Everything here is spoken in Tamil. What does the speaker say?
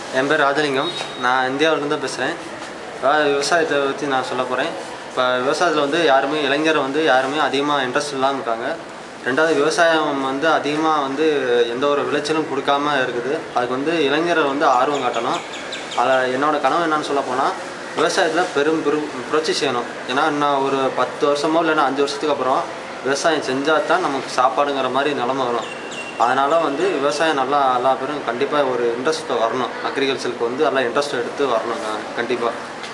என் பேர் ராஜலிங்கம் நான் இந்தியாவிலேருந்து தான் பேசுகிறேன் விவசாயத்தை பற்றி நான் சொல்ல போகிறேன் இப்போ விவசாயத்தில் வந்து யாருமே இளைஞர் வந்து யாருமே அதிகமாக இன்ட்ரெஸ்ட் இல்லாமல் இருக்காங்க ரெண்டாவது விவசாயம் வந்து அதிகமாக வந்து எந்த ஒரு விளைச்சலும் கொடுக்காம இருக்குது அதுக்கு வந்து இளைஞர்கள் வந்து ஆர்வம் காட்டணும் அதில் என்னோடய கனவு என்னன்னு சொல்ல போனால் விவசாயத்தில் பெரும் பெரும் புரட்சி செய்யணும் ஏன்னா இன்னும் ஒரு பத்து வருஷமோ இல்லைன்னா அஞ்சு வருஷத்துக்கு அப்புறம் விவசாயம் செஞ்சால் தான் நமக்கு சாப்பாடுங்கிற மாதிரி நிலமை வரும் அதனால் வந்து விவசாயம் நல்லா எல்லா பேரும் கண்டிப்பாக ஒரு இன்ட்ரெஸ்ட் வரணும் அக்ரிகல்ச்சருக்கு வந்து நல்லா இன்ட்ரெஸ்ட் எடுத்து வரணும் கண்டிப்பாக